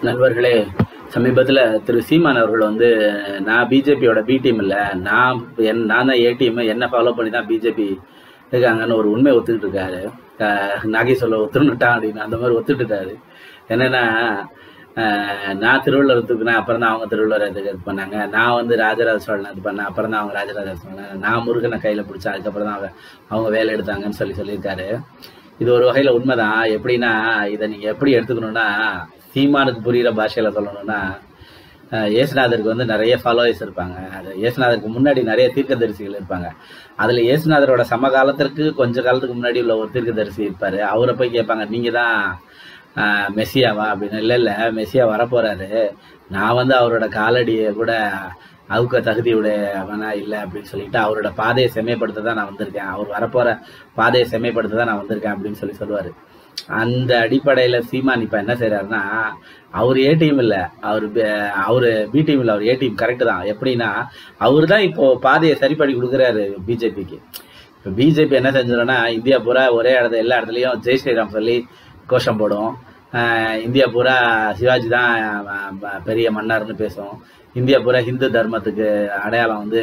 நண்பர்களே சமீபத்தில் திரு சீமான் அவர்கள் வந்து நான் பிஜேபியோட பி டீம் இல்லை நான் என் நான் தான் ஏ டீம் என்னை ஃபாலோ பண்ணி தான் பிஜேபி இருக்காங்கன்னு ஒரு உண்மையை ஒத்துக்கிட்டு இருக்காரு அஹ் நாகேஷ் சொல்ல ஒத்துணுட்டான் அப்படின்னு அந்த மாதிரி ஒத்துட்டு இருக்காரு என்னன்னா அஹ் நான் திருவள்ளுவர் தூக்குனேன் அப்புறம் தான் அவங்க திருவள்ளுவர் இதுக்கு இது பண்ணாங்க நான் வந்து ராஜராஜ சோழன் இது பண்ணேன் அப்புறம் தான் அவங்க ராஜராஜ சோழன் நான் முருகனை கையில் பிடிச்சேன் அதுக்கப்புறம் தான் அவங்க அவங்க வேலை எடுத்தாங்கன்னு சொல்லி சொல்லியிருக்காரு இது ஒரு வகையில் உண்மைதான் எப்படின்னா இதை நீங்கள் எப்படி எடுத்துக்கணும்னா சீமானுக்கு புரிகிற பாஷையில் சொல்லணும்னா அஹ் இயேசுநாதருக்கு வந்து நிறைய ஃபாலோவர்ஸ் இருப்பாங்க அது இயேசுநாதருக்கு முன்னாடி நிறைய தீர்க்கதரிசிகள் இருப்பாங்க அதில் இயேசுநாதரோட சமகாலத்திற்கு கொஞ்ச காலத்துக்கு முன்னாடி உள்ள ஒரு தீர்க்கதரிசி இருப்பார் அவரை போய் கேட்பாங்க நீங்கள் தான் அஹ், மெஸ்ஸியாவா அப்படின்னு இல்லை இல்லை மெஸ்ஸியா வரப்போறாரு நான் வந்து அவரோட காலடியை கூட அவுக்க தகுதியுடையவனா இல்லை அப்படின்னு சொல்லிட்டு அவரோட பாதையை செம்மைப்படுத்த தான் நான் வந்திருக்கேன் அவர் வரப்போற பாதையை செம்மைப்படுத்த தான் நான் வந்திருக்கேன் அப்படின்னு சொல்லி சொல்லுவார் அந்த அடிப்படையில் சீமான் இப்போ என்ன செய்றாருன்னா அவர் ஏ டீம் இல்லை அவர் அவர் பி டீம் இல்லை அவர் ஏ டீம் கரெக்டு தான் எப்படின்னா அவர் தான் இப்போ பாதையை சரி பண்ணி கொடுக்குறாரு பிஜேபிக்கு இப்போ பிஜேபி என்ன செஞ்சிடும்னா இந்தியா பூரா ஒரே இடத்துல எல்லா இடத்துலையும் ஜெய் ஸ்ரீராம் சொல்லி கோஷம் போடும் ஆஹ் இந்தியா பூரா சிவாஜி தான் அஹ், ப- பெரிய மன்னர்னு பேசும் இந்தியா பூரா ஹிந்து தர்மத்துக்கு அடையாளம் வந்து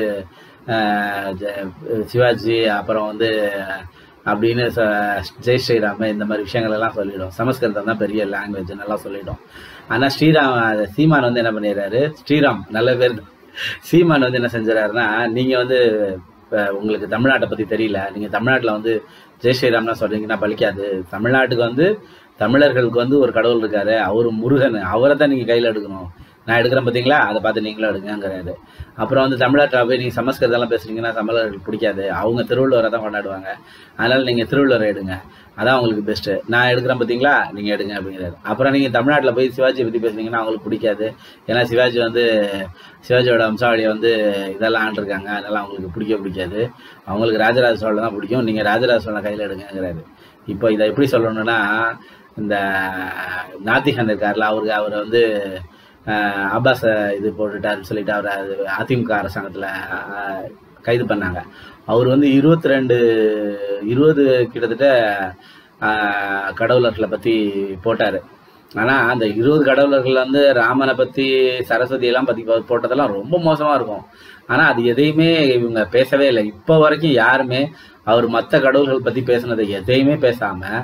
ஆஹ், ஜ- சிவாஜி அப்புறம் வந்து அப்படின்னு ச- ஜெய் ஸ்ரீராம் இந்த மாதிரி விஷயங்கள் எல்லாம் சொல்லிடும் சமஸ்கிருதம் தான் பெரிய லாங்குவேஜ் நல்லா சொல்லிடும் ஆனால் ஸ்ரீராம் சீமான் வந்து என்ன பண்ணிடுறாரு ஸ்ரீராம் நல்ல பேர் தான். சீமான் வந்து என்ன செஞ்சுறாருன்னா நீங்கள் வந்து அஹ், உங்களுக்கு தமிழ்நாட்டை பற்றி தெரியல நீங்கள் தமிழ்நாட்டில் வந்து ஜெய் ஸ்ரீராம்னா சொல்றீங்கன்னா பலிக்காது தமிழ்நாட்டுக்கு வந்து தமிழர்களுக்கு வந்து ஒரு கடவுள் இருக்காரு அவர் முருகன் அவரை தான் நீங்கள் கையில் எடுக்கணும் நான் எடுக்கிறேன் பார்த்தீங்களா அதை பார்த்து நீங்களும் எடுங்கங்கிறாரு அப்புறம் வந்து தமிழ்நாட்டில் போய் நீங்கள் சமஸ்கிருதம்லாம் பேசுறீங்கன்னா தமிழர்களுக்கு பிடிக்காது அவங்க திருவள்ளுவரை தான் கொண்டாடுவாங்க அதனால் நீங்கள் திருவள்ளுவரை எடுங்க அதான் உங்களுக்கு பெஸ்ட்டு நான் எடுக்கிறேன் பார்த்தீங்களா நீங்கள் எடுங்க அப்படிங்கிறாரு அப்புறம் நீங்கள் தமிழ்நாட்டில் போய் சிவாஜியை பற்றி பேசுனீங்கன்னா அவங்களுக்கு பிடிக்காது ஏன்னா சிவாஜி வந்து சிவாஜியோட வம்சாவளியை வந்து இதெல்லாம் ஆண்டிருக்காங்க அதெல்லாம் அவங்களுக்கு பிடிக்க பிடிக்காது அவங்களுக்கு ராஜராஜ சோழன் தான் பிடிக்கும் நீங்கள் ராஜராஜ சோழனை கையில் எடுங்கங்கிறாரு இப்போ இதை எப்படி சொல்லணும்னா இந்த நாத்திகன் இருக்கார்ல அவருக்கு அவர் வந்து ஆஹ், ஆபாச இது போட்டுட்டாருன்னு சொல்லிட்டு அவர் அது அதிமுக அரசாங்கத்தில் கைது பண்ணாங்க அவர் வந்து இருபத்தி ரெண்டு இருபது கிட்டத்தட்ட ஆஹ், கடவுளர்களை பற்றி போட்டார் ஆனால் அந்த இருபது கடவுளர்கள் வந்து ராமனை பற்றி சரஸ்வதி எல்லாம் பற்றி போட்டதெல்லாம் ரொம்ப மோசமாக இருக்கும் ஆனால் அது எதையுமே இவங்க பேசவே இல்லை இப்போ வரைக்கும் யாருமே அவர் மற்ற கடவுள்கள் பற்றி பேசுனதை எதையுமே பேசாமல்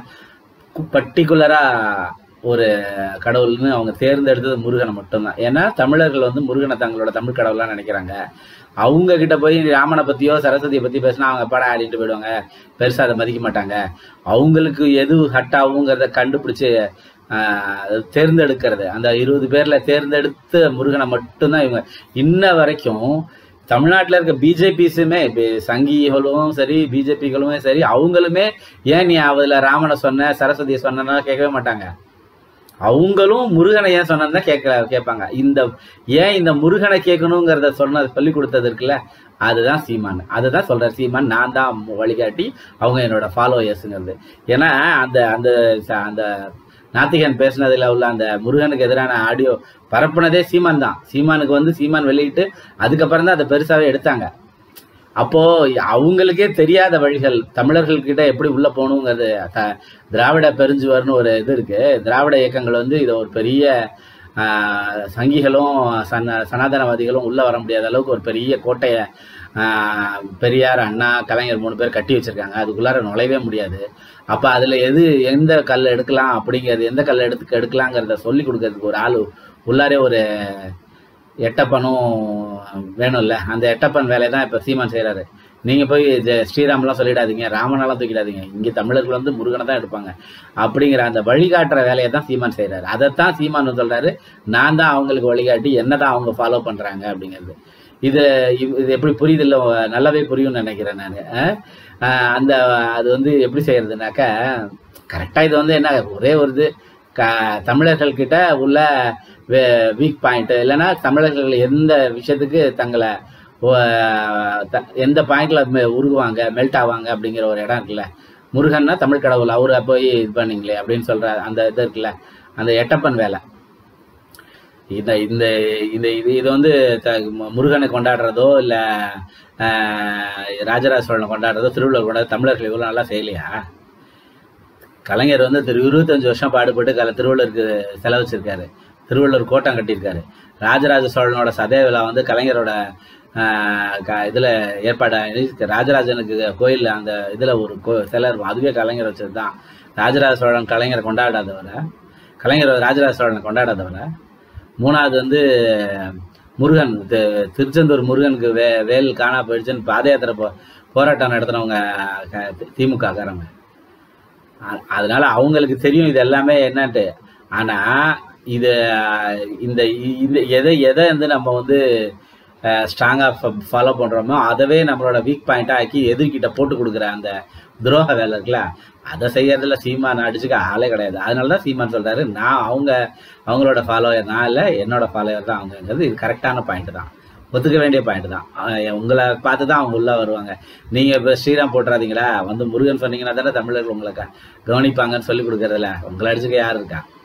பர்டிகுலராக ஒரு கடவுள்னு அவங்க தேர்ந்தெடுத்தது முருகனை மட்டும்தான் ஏன்னா தமிழர்கள் வந்து முருகனை தங்களோட தமிழ் கடவுளாக நினைக்கிறாங்க அவங்க கிட்ட போய் ராமனை பற்றியோ சரஸ்வதியை பற்றி பேசினா அவங்க படம் ஆடிட்டு போயிடுவாங்க பெருசாக அதை மதிக்க மாட்டாங்க அவங்களுக்கு எது ஹட் ஆகுங்கிறத கண்டுபிடிச்சு ஆஹ், தேர்ந்தெடுக்கிறது அந்த இருபது பேர்ல தேர்ந்தெடுத்த முருகனை மட்டும்தான் இவங்க இன்ன வரைக்கும் தமிழ்நாட்டில் இருக்க பிஜேபிஸுமே சங்கிகளும் சரி பிஜேபிகளுமே சரி அவங்களுமே ஏன் நீ அதில் ராமனை சொன்ன சரஸ்வதியை சொன்னா கேட்கவே மாட்டாங்க அவங்களும் முருகனை ஏன் சொன்னா கேட்க கேட்பாங்க இந்த ஏன் இந்த முருகனை கேட்கணுங்கிறத சொன்ன சொல்லி கொடுத்தது இருக்குல்ல அதுதான் சீமான் அதுதான் சொல்ற சீமான் நான் தான் வழிகாட்டி அவங்க என்னோட ஃபாலோயர்ஸுங்கிறது ஏன்னா அந்த அந்த ச- அந்த நாத்திகன் பேசுனதுல உள்ள அந்த முருகனுக்கு எதிரான ஆடியோ பரப்புனதே சீமான் தான் சீமானுக்கு வந்து சீமான் வெளியிட்டு அதுக்கப்புறம் தான் அதை பெருசாவே எடுத்தாங்க அப்போ அவங்களுக்கே தெரியாத வழிகள் தமிழர்கள் கிட்ட எப்படி உள்ள போகணுங்கிறது த- திராவிட பெருஞ்சுவர்னு ஒரு இது இருக்கு திராவிட இயக்கங்கள் வந்து இதை ஒரு பெரிய ஆஹ், சங்கிகளும் சன சனாதனவாதிகளும் உள்ள வர முடியாத அளவுக்கு ஒரு பெரிய கோட்டையை ஆஹ், பெரியார் அண்ணா கலைஞர் மூணு பேர் கட்டி வச்சிருக்காங்க அதுக்குள்ளார நுழையவே முடியாது அப்ப அதுல எது எந்த கல் எடுக்கலாம் அப்படிங்கிறது எந்த கல் எடுத்து எடுக்கலாங்கிறத சொல்லி கொடுக்கறதுக்கு ஒரு ஆள் உள்ளாரே ஒரு எட்டப்பனும் வேணும்ல அந்த எட்டப்பன் வேலையை தான் இப்போ சீமான் செய்கிறாரு நீங்கள் போய் ஜெ- ஸ்ரீராம்லாம் சொல்லிடாதீங்க ராமனெல்லாம் தூக்கிடாதீங்க இங்கே தமிழர்கள் வந்து முருகனை தான் எடுப்பாங்க அப்படிங்கிற அந்த வழிகாட்டுற வேலையை தான் சீமான் செய்கிறாரு அதைத்தான் சீமான் சொல்கிறாரு நான் தான் அவங்களுக்கு வழிகாட்டி என்ன தான் அவங்க ஃபாலோ பண்ணுறாங்க அப்படிங்கிறது இது இவ்- இது எப்படி புரியுது இல்லை நல்லாவே புரியும்னு நினைக்கிறேன் நான் அந்த அது வந்து எப்படி செய்யறதுனாக்க கரெக்டாக இது வந்து என்ன ஒரே ஒரு இது க தமிழர்கள் கிட்ட உள்ள வீக் பாயிண்ட் இல்லைன்னா தமிழர்கள் எந்த விஷயத்துக்கு தங்களை ஓ- த- எந்த பாயிண்ட்ல மெ- உருகுவாங்க மெல்ட் ஆவாங்க அப்படிங்கிற ஒரு இடம் இருக்குல்ல முருகன்னா தமிழ் கடவுள் அவரை போய் இது பண்ணீங்களே அப்படின்னு சொல்ற அந்த இது இருக்குல்ல அந்த எட்டப்பன் வேலை இந்த இந்த இந்த இது இது வந்து த- மு- முருகனை கொண்டாடுறதோ இல்லை ராஜராஜ சோழனை கொண்டாடுறதோ திருவள்ளுவர் கொண்டாடுறது தமிழர்கள் இவ்வளோ நல்லா செய்யலையா கலைஞர் வந்து திரு இருபத்தஞ்சு வருஷம் பாடுபட்டு கல திருவள்ளுவருக்கு செலவச்சிருக்காரு திருவள்ளூர் கோட்டம் கட்டியிருக்காரு ராஜராஜ சோழனோட சதய விழா வந்து கலைஞரோட ஆஹ், க- இதுல ஏற்பாடு ராஜராஜனுக்கு கோயில்ல அந்த இதுல ஒரு கோ சிலை இருக்கும் அதுவே கலைஞர் வச்சது தான் ராஜராஜ சோழன் கலைஞரை கொண்டாடாதவரை கலைஞர் ராஜராஜ சோழனை கொண்டாடாதவரை மூணாவது வந்து முருகன் தி- திருச்செந்தூர் முருகனுக்கு வே வேல் காணா போயிடுச்சுன்னு பாத யாத்திரை போ போராட்டம் நடத்துனவங்க க- திமுக காரங்க அ- அதனால அவங்களுக்கு தெரியும் இது எல்லாமே என்னன்ட்டு ஆனா இது அஹ், இந்த இ- இந்த எதை எதை வந்து நம்ம வந்து ஸ்ட்ராங்காக ஃபாலோ பண்ணுறோமோ அதவே நம்மளோட வீக் பாயிண்ட்டாக ஆக்கி எதிர்கிட்ட போட்டு கொடுக்குற அந்த துரோக வேலை இருக்குல்ல அதை செய்யறதுல சீமான் அடிச்சுக்க ஆளே கிடையாது அதனால தான் சீமான் சொல்றாரு நான் அவங்க அவங்களோட ஃபாலோயர் நான் இல்லை என்னோட ஃபாலோயர் தான் அவங்கங்கிறது இது கரெக்டான பாயிண்ட் தான் ஒத்துக்க வேண்டிய பாயிண்ட் தான் அஹ் உங்களை பார்த்து தான் அவங்க உள்ள வருவாங்க நீங்க இப்போ ஸ்ரீராம் போட்டுறாதீங்களா வந்து முருகன் சொன்னீங்கன்னா தானே தமிழர்கள் உங்களை க- கவனிப்பாங்கன்னு சொல்லி கொடுக்கறதுல உங்களை அடிச்சுக்க யார் இருக்கா